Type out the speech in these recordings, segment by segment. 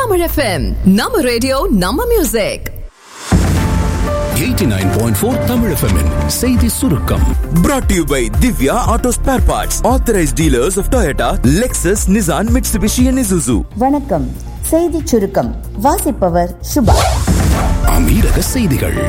Tamil FM நம்ம radio நம்ம music 89.4 Tamil FM -இன் செய்தி சுருக்கம் Brought to you by Divya Auto Spare Parts, authorized dealers of Toyota, Lexus, Nissan, Mitsubishi, and Isuzu. வணக்கம் செய்திச் சுருக்கம் வாசிப்பவர் சுபா அமீரக செய்திகள்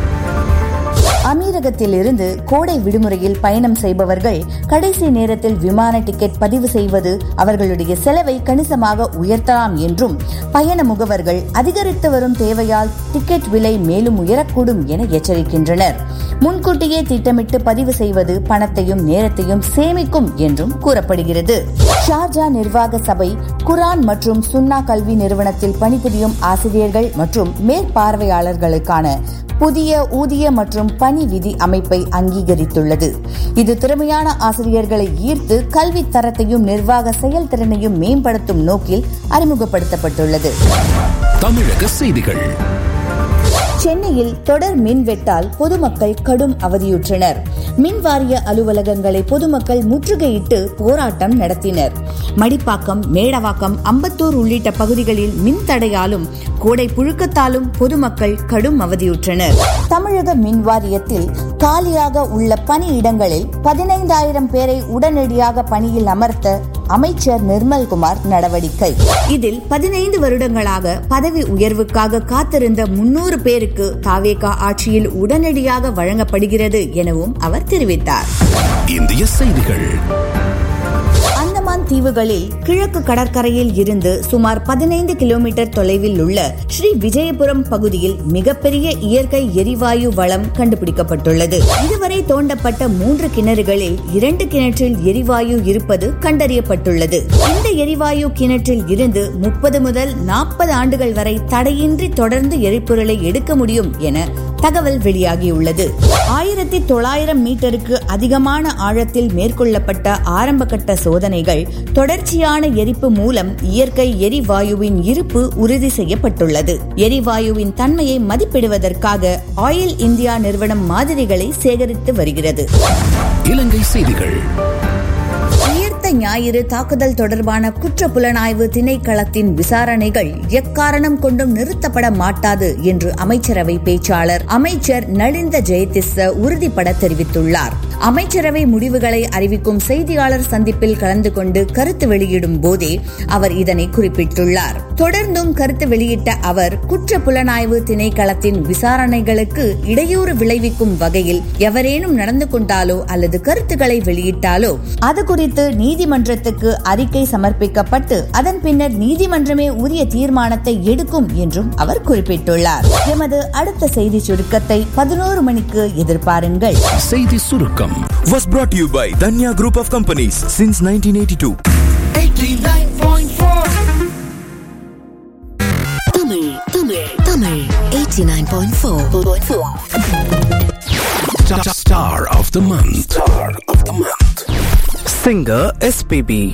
அமீரகத்தில் இருந்து கோடை விடுமுறையில் பயணம் செய்பவர்கள் கடைசி நேரத்தில் விமான டிக்கெட் பதிவு செய்வது அவர்களுடைய செலவை கணிசமாக உயர்த்தலாம் என்றும் பயண முகவர்கள் அதிகரித்து வரும் தேவையால் டிக்கெட் விலை மேலும் உயரக்கூடும் என எச்சரிக்கின்றனர் முன்கூட்டியே திட்டமிட்டு பதிவு செய்வது பணத்தையும் நேரத்தையும் சேமிக்கும் என்றும் கூறப்படுகிறது ஷார்ஜா நிர்வாக சபை குரான் மற்றும் சுன்னா கல்வி நிறுவனத்தில் பணிபுரியும் ஆசிரியர்கள் மற்றும் மேற்பார்வையாளர்களுக்கான புதிய ஊதிய மற்றும் பணி விதி அமைப்பை அங்கீகரித்துள்ளது இது திறமையான ஆசிரியர்களை ஈர்த்து கல்வி தரத்தையும் நிர்வாக செயல்திறனையும் மேம்படுத்தும் நோக்கில் அறிமுகப்படுத்தப்பட்டுள்ளது தமிழக செய்திகள் சென்னையில் தொடர் மின்வெட்டால் பொதுமக்கள் கடும் அவதியுற்றனர் மின் வாரிய அலுவலகங்களை பொதுமக்கள் முற்றுகையிட்டு போராட்டம் நடத்தினர் மடிப்பாக்கம் மேடவாக்கம் அம்பத்தூர் உள்ளிட்ட பகுதிகளில் மின் தடையாலும் கோடை புழுக்கத்தாலும் பொதுமக்கள் கடும் அவதியுற்றனர் தமிழக மின் வாரியத்தில் காலியாக உள்ள பணியிடங்களில் பதினைந்தாயிரம் பேரை உடனடியாக பணியில் அமர்த்த அமைச்சர் நிர்மல்குமார் நடவடிக்கை இதில் பதினைந்து வருடங்களாக பதவி உயர்வுக்காக காத்திருந்த முன்னூறு பேருக்கு தாவேகா ஆட்சியில் உடனடியாக வழங்கப்படுகிறது எனவும் அவர் தெரிவித்தார் இந்திய செய்திகள் அந்தமான் தீவுகளில் கிழக்கு கடற்கரையில் இருந்து சுமார் பதினைந்து கிலோமீட்டர் தொலைவில் உள்ள ஸ்ரீ விஜயபுரம் பகுதியில் மிகப்பெரிய இயற்கை எரிவாயு வளம் கண்டுபிடிக்கப்பட்டுள்ளது இதுவரை தோண்டப்பட்ட மூன்று கிணறுகளில் இரண்டு கிணற்றில் எரிவாயு இருப்பது கண்டறியப்பட்டுள்ளது இந்த எரிவாயு கிணற்றில் இருந்து முப்பது முதல் நாற்பது ஆண்டுகள் வரை தடையின்றி தொடர்ந்து எரிபொருளை எடுக்க முடியும் என தகவல் வெளியாகியுள்ளது ஆயிரத்தி தொள்ளாயிரம் மீட்டருக்கு அதிகமான ஆழத்தில் மேற்கொள்ளப்பட்ட ஆரம்பகட்ட சோதனைகள் தொடர்ச்சியான எரிப்பு மூலம் இயற்கை எரிவாயுவின் இருப்பு உறுதி செய்யப்பட்டுள்ளது எரிவாயுவின் தன்மையை மதிப்பிடுவதற்காக ஆயில் இந்தியா நிறுவனம் மாதிரிகளை சேகரித்து வருகிறது இலங்கை செய்திகள் உயிர்த்த ஞாயிறு தாக்குதல் தொடர்பான குற்ற புலனாய்வு திணைக்களத்தின் விசாரணைகள் எக்காரணம் கொண்டும் நிறுத்தப்பட மாட்டாது என்று அமைச்சரவை பேச்சாளர் அமைச்சர் நலிந்த ஜெயதிஸ்ஸ உறுதிபட தெரிவித்துள்ளார் அமைச்சரவை முடிவுகளை அறிவிக்கும் செய்தியாளர் சந்திப்பில் கலந்து கொண்டு கருத்து வெளியிடும் போதே அவர் இதனை குறிப்பிட்டுள்ளார் தொடர்ந்தும் கருத்து வெளியிட்ட அவர் குற்ற புலனாய்வு திணைக்களத்தின் விசாரணைகளுக்கு இடையூறு விளைவிக்கும் வகையில் எவரேனும் நடந்து கொண்டாலோ அல்லது கருத்துக்களை வெளியிட்டாலோ அது குறித்து நீதிமன்றத்துக்கு அறிக்கை சமர்ப்பிக்கப்பட்டு அதன் பின்னர் நீதிமன்றமே உரிய தீர்மானத்தை எடுக்கும் என்றும் அவர் குறிப்பிட்டுள்ளார் எமது அடுத்த செய்தி சுருக்கத்தை பதினோரு மணிக்கு எதிர்பாருங்கள் செய்தி சுருக்கம் Was brought to you by Danya Group of Companies since 1982. Tamil Tamil Tamil 89.4 Star of the month. Star of the month. Singer SPB